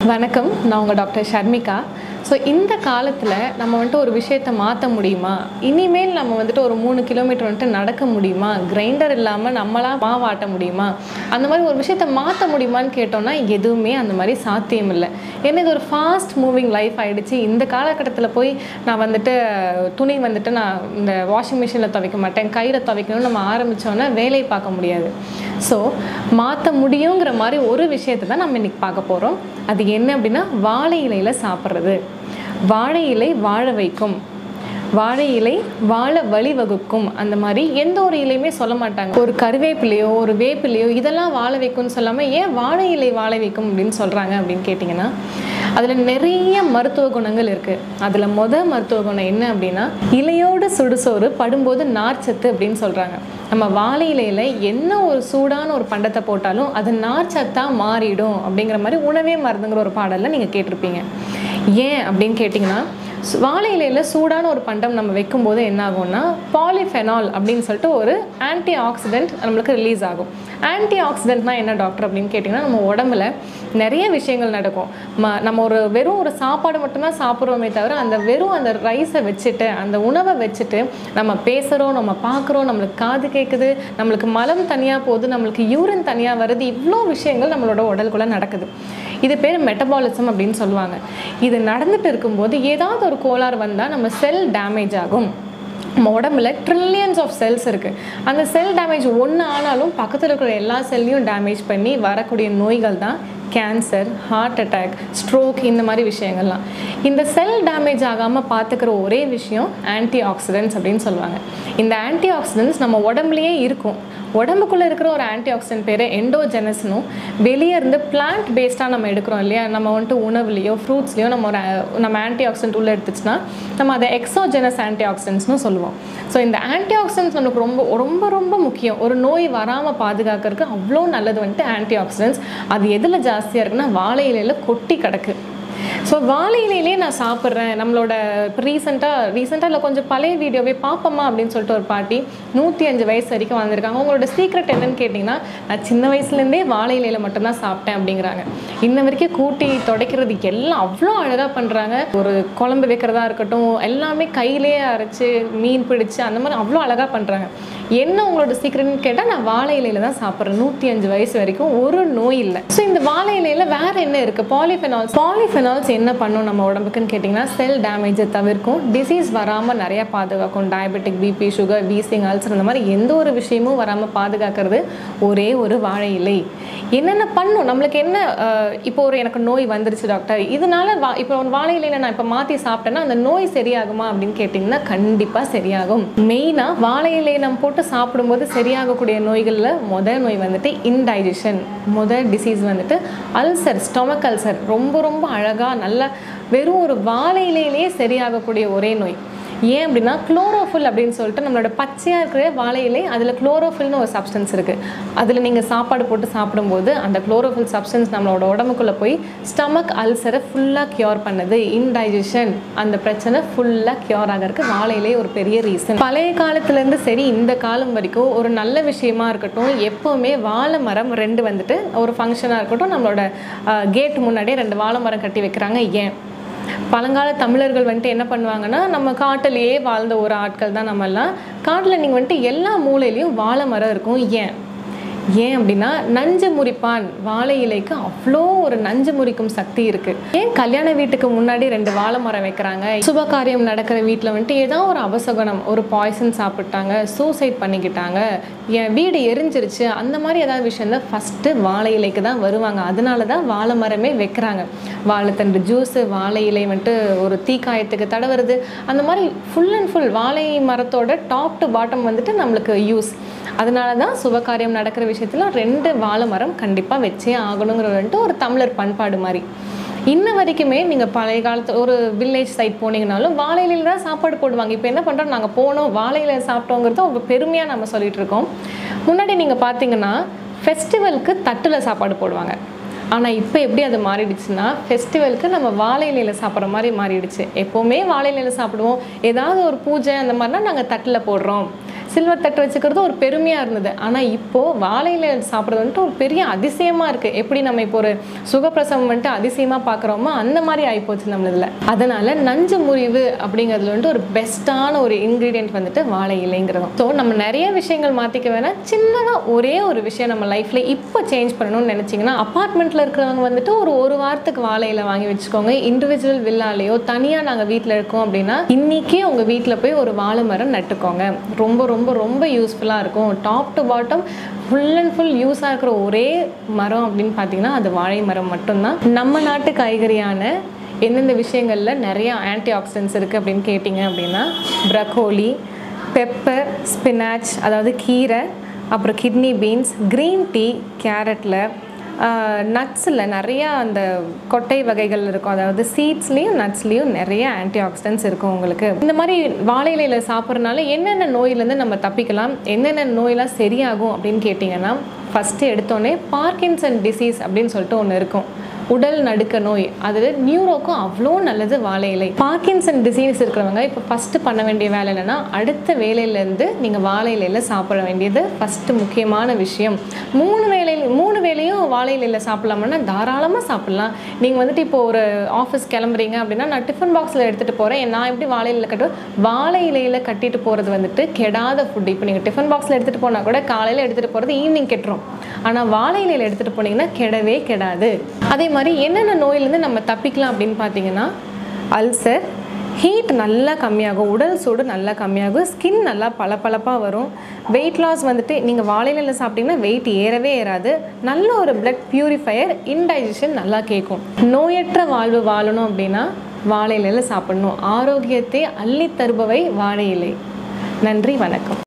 வணக்கம் நான் உங்கள் டாக்டர் ஷர்மிகா ஸோ இந்த காலத்தில் நம்ம வந்துட்டு ஒரு விஷயத்தை மாற்ற முடியுமா இனிமேல் நம்ம வந்துட்டு ஒரு மூணு கிலோமீட்டர் வந்துட்டு நடக்க முடியுமா கிரைண்டர் இல்லாமல் நம்மளா மாவாட்ட முடியுமா அந்த மாதிரி ஒரு விஷயத்தை மாற்ற முடியுமான்னு கேட்டோம்னா எதுவுமே அந்த மாதிரி சாத்தியம் இல்லை ஏன்னா இது ஒரு ஃபாஸ்ட் மூவிங் லைஃப் ஆயிடுச்சு இந்த காலகட்டத்தில் போய் நான் வந்துட்டு துணி வந்துட்டு நான் இந்த வாஷிங் மிஷினில் துவைக்க மாட்டேன் கையில் துவைக்கணும்னு நம்ம ஆரம்பித்தோன்னா வேலையை பார்க்க முடியாது ஸோ மாற்ற முடியுங்கிற மாதிரி ஒரு விஷயத்தை தான் நம்ம இன்னைக்கு பார்க்க போகிறோம் அது என்ன அப்படின்னா வாழை இலையில் சாப்பிட்றது வாழை இலை வாழ வைக்கும் வாழை இலை வாழ வழிவகுக்கும் அந்த மாதிரி எந்த ஒரு இலையுமே சொல்ல மாட்டாங்க ஒரு கருவேப்பிலையோ ஒரு வேப்பிலையோ இதெல்லாம் வாழ வைக்கும்னு சொல்லாமல் ஏன் வாழை இலை வாழ வைக்கும் அப்படின்னு சொல்கிறாங்க அப்படின்னு கேட்டிங்கன்னா அதில் நிறைய மருத்துவ குணங்கள் இருக்குது அதில் முத மருத்துவ குணம் என்ன அப்படின்னா இலையோடு சுடுசோறு படும்போது நார்ச்சத்து அப்படின்னு சொல்கிறாங்க நம்ம வாழை இலையில் என்ன ஒரு சூடான ஒரு பண்டத்தை போட்டாலும் அது நார்ச்சத்தாக மாறிடும் அப்படிங்கிற மாதிரி உணவே மருந்துங்கிற ஒரு பாடலில் நீங்கள் கேட்டிருப்பீங்க ஏன் அப்படின்னு கேட்டிங்கன்னா சு- வாழை இலையில் சூடான ஒரு பண்டம் நம்ம வைக்கும்போது என்ன ஆகும்னா பாலிஃபெனால் அப்படின்னு சொல்லிட்டு ஒரு ஆன்டி ஆக்சிடென்ட் நம்மளுக்கு ரிலீஸ் ஆகும் ஆன்டி ஆக்சிடென்ட்னா என்ன டாக்டர் அப்படின்னு கேட்டிங்கன்னா நம்ம உடம்புல நிறைய விஷயங்கள் நடக்கும் ம நம்ம ஒரு வெறும் ஒரு சாப்பாடு மட்டும்தான் சாப்பிட்றோமே தவிர அந்த வெறும் அந்த ரைஸை வச்சுட்டு அந்த உணவை வச்சுட்டு நம்ம பேசுகிறோம் நம்ம பார்க்குறோம் நம்மளுக்கு காது கேட்குது நம்மளுக்கு மலம் தனியாக போகுது நம்மளுக்கு யூரின் தனியாக வருது இவ்வளோ விஷயங்கள் நம்மளோட உடலுக்குள்ளே நடக்குது இது பேர் மெட்டபாலிசம் அப்படின்னு சொல்லுவாங்க இது நடந்துட்டு இருக்கும்போது ஏதாவது ஒரு கோளாறு வந்தால் நம்ம செல் டேமேஜ் ஆகும் நம்ம உடம்புல ட்ரில்லியன்ஸ் ஆஃப் செல்ஸ் இருக்குது அந்த செல் டேமேஜ் ஒன்று ஆனாலும் பக்கத்தில் இருக்கிற எல்லா செல்லையும் டேமேஜ் பண்ணி வரக்கூடிய நோய்கள் தான் கேன்சர் ஹார்ட் அட்டாக் ஸ்ட்ரோக் இந்த மாதிரி விஷயங்கள்லாம் இந்த செல் டேமேஜ் ஆகாமல் பார்த்துக்கிற ஒரே விஷயம் ஆன்டி ஆக்சிடென்ட்ஸ் அப்படின்னு சொல்லுவாங்க இந்த ஆன்டி ஆக்சிடென்ட்ஸ் நம்ம உடம்புலயே இருக்கும் உடம்புக்குள்ளே இருக்கிற ஒரு ஆன்டி ஆக்சிடென்ட் பேர் எண்டோஜெனஸ்னும் வெளியே இருந்து பிளான்ட் பேஸ்டாக நம்ம எடுக்கிறோம் இல்லையா நம்ம வந்துட்டு உணவுலையோ ஃப்ரூட்ஸ்லையோ நம்ம ஒரு அஹ், நம்ம ஆன்டி ஆக்சிடென்ட் உள்ள எடுத்துச்சுன்னா நம்ம அதை எக்ஸோஜெனஸ் ஆன்டி ஆக்சிடென்ட்ஸ்னு சொல்லுவோம் ஸோ இந்த ஆன்டி ஆக்சிடென்ட்ஸ் நமக்கு ரொம்ப ரொம்ப ரொம்ப முக்கியம் ஒரு நோய் வராமல் பாதுகாக்கிறதுக்கு அவ்வளோ நல்லது வந்துட்டு ஆன்டி ஆக்சிடென்ட்ஸ் அது எதில் ஜாஸ்தியாக இருக்குன்னா வாழை இலையில கொட்டி கிடக்கு ஸோ வாழை இலையிலே நான் சாப்பிட்றேன் நம்மளோட இப்போ ரீசெண்டாக ரீசெண்டாக இல்லை கொஞ்சம் பழைய வீடியோவே பார்ப்போமா அப்படின்னு சொல்லிட்டு ஒரு பாட்டி நூற்றி அஞ்சு வயசு வரைக்கும் வந்திருக்காங்க அவங்களோட சீக்ரெட் என்னன்னு கேட்டிங்கன்னா நான் சின்ன வயசுலேருந்தே வாழை இலையில மட்டும்தான் சாப்பிட்டேன் அப்படிங்கிறாங்க இன்ன வரைக்கும் கூட்டி துடைக்கிறது எல்லாம் அவ்வளோ அழகாக பண்ணுறாங்க ஒரு குழம்பு வைக்கிறதா இருக்கட்டும் எல்லாமே கையிலேயே அரைச்சு மீன் பிடிச்சு அந்த மாதிரி அவ்வளோ அழகாக பண்ணுறாங்க என்ன உங்களோட சீக்ரெட்னு கேட்டால் நான் வாழை இலையில தான் சாப்பிட்றேன் நூற்றி அஞ்சு வயசு வரைக்கும் ஒரு நோய் இல்லை ஸோ இந்த வாழை இலையில வேற என்ன இருக்குது பாலிஃபெனால்ஸ் பாலிஃபெனால்ஸ் என்ன பண்ணும் நம்ம உடம்புக்குன்னு கேட்டிங்கன்னா செல் டேமேஜை தவிர்க்கும் டிசீஸ் வராமல் நிறைய பாதுகாக்கும் diabetic BP sugar wheezing ulcer இந்த மாதிரி எந்த ஒரு விஷயமும் வராமல் பாதுகாக்கிறது ஒரே ஒரு வாழை இலை என்னென்ன பண்ணும் நம்மளுக்கு என்ன அஹ், இப்போ ஒரு எனக்கு நோய் வந்துருச்சு டாக்டர் இதனால வா இப்போ ஒரு வாழை இலையில நான் இப்போ மாற்றி சாப்பிட்டேன்னா அந்த நோய் சரியாகுமா அப்படின்னு கேட்டிங்கன்னா கண்டிப்பாக சரியாகும் மெயினாக வாழை இலையை நம்ம போட்டு சாப்பிடும்போது சரியாகக்கூடிய நோய்களில் முதல் நோய் வந்துட்டு இன்டைஜஷன் முதல் டிசீஸ் வந்துட்டு அல்சர் ஸ்டொமக் அல்சர் ரொம்ப ரொம்ப அழகாக நல்ல வெறும் ஒரு வாழை இலையிலேயே சரியாகக்கூடிய ஒரே நோய் ஏன் அப்படின்னா குளோரோஃபில் அப்படின்னு சொல்லிட்டு நம்மளோட பச்சையாக இருக்கிற வாழை இலை அதில் குளோரோஃபில்னு ஒரு சப்ஸ்டன்ஸ் இருக்குது அதில் நீங்கள் சாப்பாடு போட்டு சாப்பிடும்போது அந்த குளோரோஃபில் சப்ஸ்டன்ஸ் நம்மளோட உடம்புக்குள்ளே போய் ஸ்டமக் அல்சரை ஃபுல்லாக க்யூர் பண்ணுது இன்டைஜஷன் அந்த பிரச்சனை ஃபுல்லாக க்யூர் ஆகிறதுக்கு வாழை இலை ஒரு பெரிய ரீசன் பழைய காலத்துலேருந்து சரி இந்த காலம் வரைக்கும் ஒரு நல்ல விஷயமா இருக்கட்டும் எப்போவுமே வாழை மரம் ரெண்டு வந்துட்டு ஒரு ஃபங்க்ஷனாக இருக்கட்டும் நம்மளோட கேட் முன்னாடியே ரெண்டு வாழை மரம் கட்டி வைக்கிறாங்க ஏன் பழங்கால தமிழர்கள் வந்துட்டு என்ன பண்ணுவாங்கன்னா நம்ம காட்டிலேயே வாழ்ந்த ஒரு ஆட்கள் தான் நம்மெல்லாம் காட்டில் நீங்கள் வந்துட்டு எல்லா மூலையிலையும் வாழை மரம் இருக்கும் ஏன் ஏன் அப்படின்னா நஞ்சு முறிப்பான் வாழை இலைக்கு அவ்வளோ ஒரு நஞ்சு முறிக்கும் சக்தி இருக்கு ஏன் கல்யாண வீட்டுக்கு முன்னாடி ரெண்டு வாழை மரம் வைக்கிறாங்க சுபகாரியம் நடக்கிற வீட்டில் வந்துட்டு ஏதோ ஒரு அபசகுணம் ஒரு பாய்சன் சாப்பிட்டாங்க சூசைட் பண்ணிக்கிட்டாங்க என் வீடு எரிஞ்சிருச்சு அந்த மாதிரி ஏதாவது விஷயம் தான் ஃபஸ்ட்டு வாழை இலைக்கு தான் வருவாங்க அதனால தான் வாழை மரமே வைக்கிறாங்க வாழைத்தண்டு ஜூஸு வாழை இலை வந்துட்டு ஒரு தீக்காயத்துக்கு தடவுறது அந்த மாதிரி ஃபுல் அண்ட் ஃபுல் வாழை மரத்தோட டாப் டு பாட்டம் வந்துட்டு நம்மளுக்கு யூஸ் அதனால தான் சுபகாரியம் நடக்கிற விஷயத்தில் ரெண்டு வாழை மரம் கண்டிப்பாக வச்சே ஆகணுங்கிறது வந்துட்டு ஒரு தமிழர் பண்பாடு மாதிரி இன்ன வரைக்குமே நீங்கள் பழைய காலத்து ஒரு வில்லேஜ் சைட் போனீங்கனாலும் வாழை இலையில தான் சாப்பாடு போடுவாங்க இப்போ என்ன பண்ணுறோம் நாங்கள் போனோம் வாழை இலையில சாப்பிட்டோங்கிறது ஒரு பெருமையாக நம்ம சொல்லிட்டு இருக்கோம் முன்னாடி நீங்கள் பார்த்தீங்கன்னா ஃபெஸ்டிவலுக்கு தட்டில் சாப்பாடு போடுவாங்க ஆனால் இப்போ எப்படி அது மாறிடுச்சுன்னா ஃபெஸ்டிவலுக்கு நம்ம வாழை இலையில சாப்பிட்ற மாதிரி மாறிடுச்சு எப்போவுமே வாழை இலையில சாப்பிடுவோம் ஏதாவது ஒரு பூஜை அந்த மாதிரினா நாங்கள் தட்டில் போடுறோம் சில்வர் தட்டு வச்சுக்கிறது ஒரு பெருமையாக இருந்தது ஆனால் இப்போது வாழை இலை சாப்பிட்றது வந்துட்டு ஒரு பெரிய அதிசயமாக இருக்குது எப்படி நம்ம இப்போ ஒரு சுகப்பிரசவம் வந்துட்டு அதிசயமாக பார்க்குறோமோ அந்த மாதிரி ஆகிப்போச்சு நம்மளதில் அதனால் நஞ்சு முறிவு அப்படிங்கிறதுல வந்துட்டு ஒரு பெஸ்ட்டான ஒரு இன்க்ரீடியன்ட் வந்துட்டு வாழை இலைங்கிறதும் ஸோ நம்ம நிறைய விஷயங்கள் மாற்றிக்க வேணாம் சின்னதாக ஒரே ஒரு விஷயம் நம்ம லைஃப்பில் இப்போ சேஞ்ச் பண்ணணும்னு நினச்சிங்கன்னா அப்பார்ட்மெண்ட்டில் இருக்கிறவங்க வந்துட்டு ஒரு ஒரு வாரத்துக்கு வாழை இலை வாங்கி வச்சுக்கோங்க இண்டிவிஜுவல் வில்லாலேயோ தனியாக நாங்கள் வீட்டில் இருக்கோம் அப்படின்னா இன்றைக்கே உங்கள் வீட்டில் போய் ஒரு வாழை மரம் நட்டுக்கோங்க ரொம்ப ரொம்ப ரொம்ப யூஸ்ஃபுல்லாக இருக்கும் top to bottom full and full யூஸாக இருக்கிற ஒரே மரம் அப்படின்னு பார்த்தீங்கன்னா அது வாழை மரம் மட்டும்தான் நம்ம நாட்டு காய்கறியான எந்தெந்த விஷயங்களில் நிறைய ஆன்டி ஆக்சிடென்ட்ஸ் இருக்குது அப்படின்னு கேட்டிங்க அப்படின்னா ப்ரக்கோலி பெப்பர் ஸ்பினாச் அதாவது கீரை அப்புறம் கிட்னி பீன்ஸ் க்ரீன் டீ கேரட்டில் நட்ஸில் நிறையா அந்த கொட்டை வகைகள் இருக்கும் அதாவது சீட்ஸ்லேயும் நட்ஸ்லேயும் நிறைய ஆன்டி ஆக்சிடென்ட்ஸ் இருக்கும் உங்களுக்கு இந்த மாதிரி வாழை இலையில் சாப்பிட்றதுனால என்னென்ன நோயிலேருந்து நம்ம தப்பிக்கலாம் என்னென்ன நோயெல்லாம் சரியாகும் அப்படின்னு கேட்டிங்கன்னா ஃபஸ்ட்டு எடுத்தோடனே பார்க்கின்சன் டிசீஸ் அப்படின்னு சொல்லிட்டு ஒன்று இருக்கும் உடல் நடுக்க நோய் அது நியூரோக்கும் அவ்வளோ நல்லது வாழை இலை பார்க்கின்சன் டிசீஸ் இருக்கிறவங்க இப்போ ஃபஸ்ட்டு பண்ண வேண்டிய வேலை என்னென்னா அடுத்த வேலையிலேருந்து நீங்கள் வாழை இலையில் சாப்பிட வேண்டியது ஃபஸ்ட்டு முக்கியமான விஷயம் மூணு வேலையில் மூணு வேலையும் வாழை இலையில் சாப்பிட்லாமன்னா தாராளமாக சாப்பிட்லாம் நீங்கள் வந்துட்டு இப்போ ஒரு ஆஃபீஸ் கிளம்புறீங்க அப்படின்னா நான் டிஃபன் பாக்ஸில் எடுத்துகிட்டு போகிறேன் நான் எப்படி வாழை இலையில் கட்டுவேன் வாழை இலையில் கட்டிட்டு போகிறது வந்துட்டு கெடாத ஃபுட் இப்போ நீங்கள் டிஃபன் பாக்ஸில் எடுத்துகிட்டு போனால் கூட காலையில் எடுத்துகிட்டு போகிறது ஈவினிங் கெட்டுரும் ஆனால் வாழை இலையில் எடுத்துகிட்டு போனீங்கன்னா கெடவே கெடாது அதே மாதிரி என்னென்ன நோயிலேருந்து நம்ம தப்பிக்கலாம் அப்படின்னு பார்த்தீங்கன்னா அல்சர் ஹீட் நல்லா கம்மியாகும் உடல் சூடு நல்லா கம்மியாகும் ஸ்கின் நல்லா பளபளப்பாக வரும் வெயிட் லாஸ் வந்துட்டு நீங்கள் வாழையில சாப்பிட்டீங்கன்னா வெயிட் ஏறவே ஏறாது நல்ல ஒரு பிளட் பியூரிஃபையர் இன்டைஜஷன் நல்லா கேட்கும் நோயற்ற வாழ்வு வாழணும் அப்படின்னா வாழை இலையில சாப்பிடணும் ஆரோக்கியத்தை அள்ளி தருபவை வாழை இலை நன்றி வணக்கம்